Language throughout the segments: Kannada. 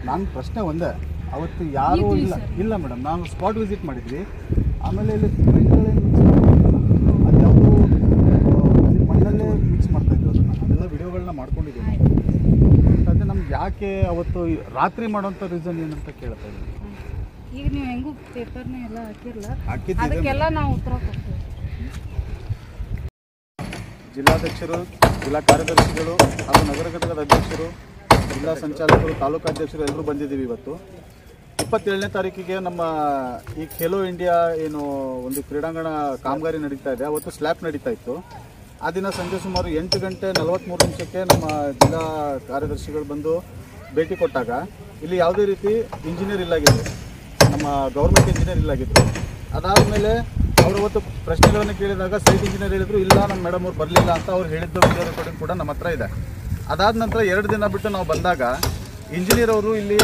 ನಾನು ಪ್ರಶ್ನೆ ಒಂದೇ ಅವತ್ತು ಯಾರು ಇಲ್ಲ ಇಲ್ಲ ಮೇಡಮ್ ನಾವು ಸ್ಪಾಟ್ ವಿಸಿಟ್ ಮಾಡಿದ್ವಿ ಆಮೇಲೆ ಇಲ್ಲಿ ಸಿಮೆಂಟ್ಗಳೇನು ಮಿಕ್ಸ್ ಅದು ಯಾವುದು ಅಲ್ಲಿ ಮಣ್ಣಲ್ಲೇ ಮಿಕ್ಸ್ ಮಾಡ್ತಾ ಇದ್ರು ಅದನ್ನು ಅದೆಲ್ಲ ವಿಡಿಯೋಗಳನ್ನ ಮಾಡ್ಕೊಂಡಿದ್ದೀವಿ ನಾವು ಅದೇ ನಮ್ಗೆ ಯಾಕೆ ಅವತ್ತು ಈ ರಾತ್ರಿ ಮಾಡೋಂಥ ರೀಸನ್ ಏನಂತ ಕೇಳ್ತಾ ಇದ್ದೀನಿ ಈಗ ನೀವು ಹೆಂಗೂ ಪೇಪರ್ನ ಎಲ್ಲ ಹಾಕಿರಲ್ಲ ಹಾಕಿದ್ದೀವಿ ಅದಕ್ಕೆಲ್ಲ ನಾವು ಉತ್ತರ ಕೊಡ್ತೀವಿ ಜಿಲ್ಲಾಧ್ಯಕ್ಷರು ಜಿಲ್ಲಾ ಕಾರ್ಯದರ್ಶಿಗಳು ಹಾಗೂ ನಗರ ಘಟಕದ ಅಧ್ಯಕ್ಷರು ಜಿಲ್ಲಾ ಸಂಚಾಲಕರು ತಾಲೂಕು ಅಧ್ಯಕ್ಷರು ಎಲ್ಲರೂ ಬಂದಿದ್ದೀವಿ ಇವತ್ತು ಇಪ್ಪತ್ತೇಳನೇ ತಾರೀಕಿಗೆ ನಮ್ಮ ಈ ಖೇಲೋ ಇಂಡಿಯಾ ಏನು ಒಂದು ಕ್ರೀಡಾಂಗಣ ಕಾಮಗಾರಿ ನಡೀತಾ ಇದೆ ಅವತ್ತು ಸ್ಲ್ಯಾಪ್ ನಡೀತಾ ಇತ್ತು ಆ ದಿನ ಸಂಜೆ ಸುಮಾರು ಎಂಟು ಗಂಟೆ ನಲವತ್ತ್ಮೂರು ನಿಮಿಷಕ್ಕೆ ನಮ್ಮ ಜಿಲ್ಲಾ ಕಾರ್ಯದರ್ಶಿಗಳು ಬಂದು ಭೇಟಿ ಕೊಟ್ಟಾಗ ಇಲ್ಲಿ ಯಾವುದೇ ರೀತಿ ಇಂಜಿನಿಯರ್ ಇಲ್ಲಾಗಿತ್ತು ನಮ್ಮ ಗೌರ್ಮೆಂಟ್ ಇಂಜಿನಿಯರ್ ಇಲ್ಲಾಗಿತ್ತು ಅದಾದಮೇಲೆ ಅವರು ಅವತ್ತು ಪ್ರಶ್ನೆಗಳನ್ನು ಕೇಳಿದಾಗ ಸೈಟ್ ಇಂಜಿನಿಯರ್ ಹೇಳಿದ್ರು ಇಲ್ಲ ನಮ್ಮ ಮೇಡಮ್ ಅವ್ರು ಬರಲಿಲ್ಲ ಅಂತ ಅವ್ರು ಹೇಳಿದ್ದು ವಿಡಿಯೋ ರೆಕಾರ್ಡಿಂಗ್ ಕೂಡ ನಮ್ಮ ಹತ್ರ ಇದೆ ಅದಾದ ನಂತರ ಎರಡು ದಿನ ಬಿಟ್ಟು ನಾವು ಬಂದಾಗ ಇಂಜಿನಿಯರ್ ಅವರು ಇಲ್ಲಿ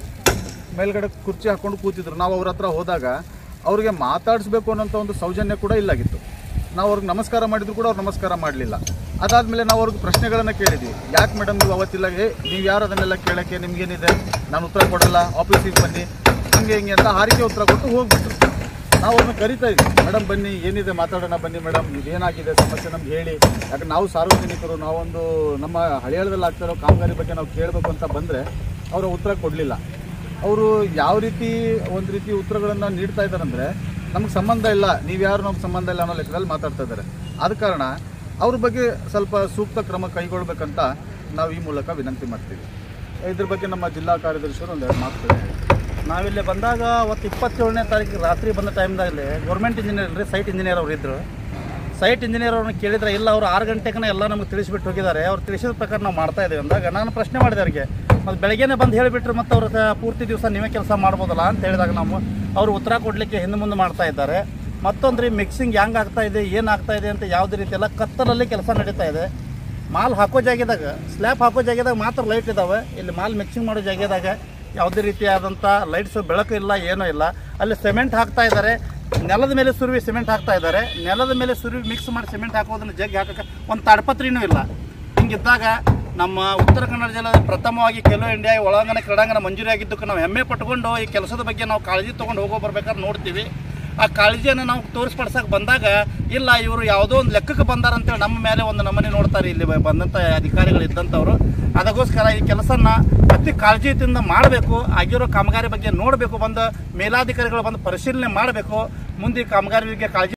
ಮೇಲ್ಗಡೆ ಕುರ್ಚಿ ಹಾಕೊಂಡು ಕೂತಿದ್ರು ನಾವು ಅವ್ರ ಹತ್ರ ಹೋದಾಗ ಅವ್ರಿಗೆ ಮಾತಾಡಿಸ್ಬೇಕು ಅನ್ನೋಂಥ ಒಂದು ಸೌಜನ್ಯ ಕೂಡ ಇಲ್ಲಾಗಿತ್ತು ನಾವು ಅವ್ರಿಗೆ ನಮಸ್ಕಾರ ಮಾಡಿದ್ರು ಕೂಡ ಅವ್ರು ನಮಸ್ಕಾರ ಮಾಡಲಿಲ್ಲ ಅದಾದಮೇಲೆ ನಾವು ಅವ್ರಿಗೆ ಪ್ರಶ್ನೆಗಳನ್ನು ಕೇಳಿದ್ವಿ ಯಾಕೆ ಮೇಡಮ್ ನೀವು ಅವತ್ತಿಲ್ಲ ಏ ನೀವು ಯಾರು ಅದನ್ನೆಲ್ಲ ಕೇಳೋಕ್ಕೆ ನಿಮ್ಗೇನಿದೆ ನಾನು ಉತ್ತರ ಕೊಡಲ್ಲ ಆಫೀಸಿಗೆ ಬನ್ನಿ ಹಂಗೆ ಹಿಂಗೆ ಅಂತ ಹಾರಿಕೆ ಉತ್ತರ ಕೊಟ್ಟು ಹೋಗ್ಬಿಟ್ರು ನಾವು ಅವ್ರನ್ನ ಕರಿತಾ ಇದ್ವಿ ಮೇಡಮ್ ಬನ್ನಿ ಏನಿದೆ ಮಾತಾಡೋಣ ಬನ್ನಿ ಮೇಡಮ್ ಇದೇನಾಗಿದೆ ಸಮಸ್ಯೆ ನಮ್ಗೆ ಹೇಳಿ ಯಾಕೆ ನಾವು ಸಾರ್ವಜನಿಕರು ನಾವೊಂದು ನಮ್ಮ ಹಳಿಯಾಳದಲ್ಲಿ ಆಗ್ತಿರೋ ಕಾಮಗಾರಿ ಬಗ್ಗೆ ನಾವು ಕೇಳಬೇಕು ಅಂತ ಬಂದರೆ ಅವರು ಉತ್ತರ ಕೊಡಲಿಲ್ಲ ಅವರು ಯಾವ ರೀತಿ ಒಂದು ರೀತಿ ಉತ್ತರಗಳನ್ನು ನೀಡ್ತಾ ಇದ್ದಾರೆ ಅಂದರೆ ನಮ್ಗೆ ಸಂಬಂಧ ಇಲ್ಲ ನೀವು ಯಾರು ನಮ್ಗೆ ಸಂಬಂಧ ಇಲ್ಲ ಅನ್ನೋ ಲೆಕ್ಕದಲ್ಲಿ ಮಾತಾಡ್ತಾ ಇದ್ದಾರೆ ಆದ ಕಾರಣ ಅವ್ರ ಬಗ್ಗೆ ಸ್ವಲ್ಪ ಸೂಕ್ತ ಕ್ರಮ ಕೈಗೊಳ್ಬೇಕಂತ ನಾವು ಈ ಮೂಲಕ ವಿನಂತಿ ಮಾಡ್ತೀವಿ ಇದ್ರ ಬಗ್ಗೆ ನಮ್ಮ ಜಿಲ್ಲಾ ಕಾರ್ಯದರ್ಶಿಯವರು ಒಂದೆರಡು ಮಾತುಗಳು ಹೇಳಿ ನಾವಿಲ್ಲಿ ಬಂದಾಗ ಅವತ್ತು ಇಪ್ಪತ್ತೇಳನೇ ತಾರೀಕು ರಾತ್ರಿ ಬಂದ ಟೈಮ್ದಾಗಲಿ ಗೌರ್ಮೆಂಟ್ ಇಂಜಿನಿಯರ್ ಇಲ್ಲರಿ ಸೈಟ್ ಇಂಜಿನಿಯರ್ ಅವರು ಇದ್ದರು ಸೈಟ್ ಇಂಜಿನಿಯರ್ ಅವ್ರನ್ನ ಕೇಳಿದ್ರೆ ಇಲ್ಲ ಅವರು ಆರು ಗಂಟೆಗೆ ಎಲ್ಲ ನಮಗೆ ತಿಳಿಸ್ಬಿಟ್ಟು ಹೋಗಿದ್ದಾರೆ ಅವ್ರು ತಿಳಿಸಿದ ಪ್ರಕಾರ ನಾವು ಮಾಡ್ತಾ ಇದ್ದೀವಿ ಅಂದಾಗ ನಾನು ಪ್ರಶ್ನೆ ಮಾಡಿದೆ ಅವ್ರಿಗೆ ಮತ್ತು ಬೆಳಗ್ಗೆನೇ ಬಂದು ಹೇಳಿಬಿಟ್ರೆ ಮತ್ತು ಅವ್ರ ಪೂರ್ತಿ ದಿವಸ ನೀವೇ ಕೆಲಸ ಮಾಡ್ಬೋದಲ್ಲ ಅಂತ ಹೇಳಿದಾಗ ನಾವು ಅವರು ಉತ್ತರ ಕೊಡಲಿಕ್ಕೆ ಹಿಂದೆ ಮುಂದೆ ಮಾಡ್ತಾ ಇದ್ದಾರೆ ಮತ್ತೊಂದು ರೀ ಮಿಕ್ಸಿಂಗ್ ಹೆಂಗೆ ಆಗ್ತಾ ಇದೆ ಏನು ಆಗ್ತಾ ಇದೆ ಅಂತ ಯಾವುದೇ ರೀತಿ ಎಲ್ಲ ಕತ್ತಲಲ್ಲಿ ಕೆಲಸ ನಡೀತಾ ಇದೆ ಮಾಲ್ ಹಾಕೋ ಜಾಗದಾಗ ಸ್ಲ್ಯಾಬ್ ಹಾಕೋ ಜಾಗದಾಗ ಮಾತ್ರ ಲೈಟ್ ಇದ್ದಾವೆ ಇಲ್ಲಿ ಮಾಲ್ ಮಿಕ್ಸಿಂಗ್ ಮಾಡೋ ಜಾಗದಾಗ ಯಾವುದೇ ರೀತಿಯಾದಂಥ ಲೈಟ್ಸು ಬೆಳಕು ಇಲ್ಲ ಏನೂ ಇಲ್ಲ ಅಲ್ಲಿ ಸಿಮೆಂಟ್ ಹಾಕ್ತಾ ಇದ್ದಾರೆ ನೆಲದ ಮೇಲೆ ಸುರುವಿ ಸಿಮೆಂಟ್ ಹಾಕ್ತಾ ಇದ್ದಾರೆ ನೆಲದ ಮೇಲೆ ಸುರುವಿ ಮಿಕ್ಸ್ ಮಾಡಿ ಸಿಮೆಂಟ್ ಹಾಕೋದನ್ನ ಜಗ್ಗಿ ಹಾಕಕ್ಕೆ ಒಂದು ತಾಡ್ಪತ್ರಿನೂ ಇಲ್ಲ ಹಿಂಗಿದ್ದಾಗ ನಮ್ಮ ಉತ್ತರ ಕನ್ನಡ ಜಿಲ್ಲೆ ಪ್ರಥಮವಾಗಿ ಖೇಲೋ ಇಂಡಿಯಾ ಒಳಾಂಗಣ ಕ್ರೀಡಾಂಗಣ ಮಂಜೂರಿಯಾಗಿದ್ದಕ್ಕೆ ನಾವು ಹೆಮ್ಮೆ ಪಟ್ಕೊಂಡು ಈ ಕೆಲಸದ ಬಗ್ಗೆ ನಾವು ಕಾಳಜಿ ತೊಗೊಂಡು ಹೋಗೋ ಬರ್ಬೇಕಾದ್ರೆ ನೋಡ್ತೀವಿ ಆ ಕಾಳಜಿಯನ್ನು ನಾವು ತೋರಿಸ್ಪಡ್ಸಕ್ಕೆ ಬಂದಾಗ ಇಲ್ಲ ಇವರು ಯಾವುದೋ ಒಂದು ಲೆಕ್ಕಕ್ಕೆ ಬಂದಾರಂತೇಳಿ ನಮ್ಮ ಮೇಲೆ ಒಂದು ನಮೂನೆ ನೋಡ್ತಾರೆ ಇಲ್ಲಿ ಬ- ಬಂದಂಥ ಅಧಿಕಾರಿಗಳು ಇದ್ದಂಥವ್ರು ಅದಕ್ಕೋಸ್ಕರ ಈ ಕೆಲಸನ ಅತಿ ಕಾಳಜಿಯಿಂದ ಮಾಡಬೇಕು ಆಗಿರೋ ಕಾಮಗಾರಿ ಬಗ್ಗೆ ನೋಡಬೇಕು ಬಂದು ಮೇಲಾಧಿಕಾರಿಗಳು ಬಂದು ಪರಿಶೀಲನೆ ಮಾಡಬೇಕು ಮುಂದೆ ಈ ಕಾಮಗಾರಿ ಬಗ್ಗೆ ಕಾಳಜಿ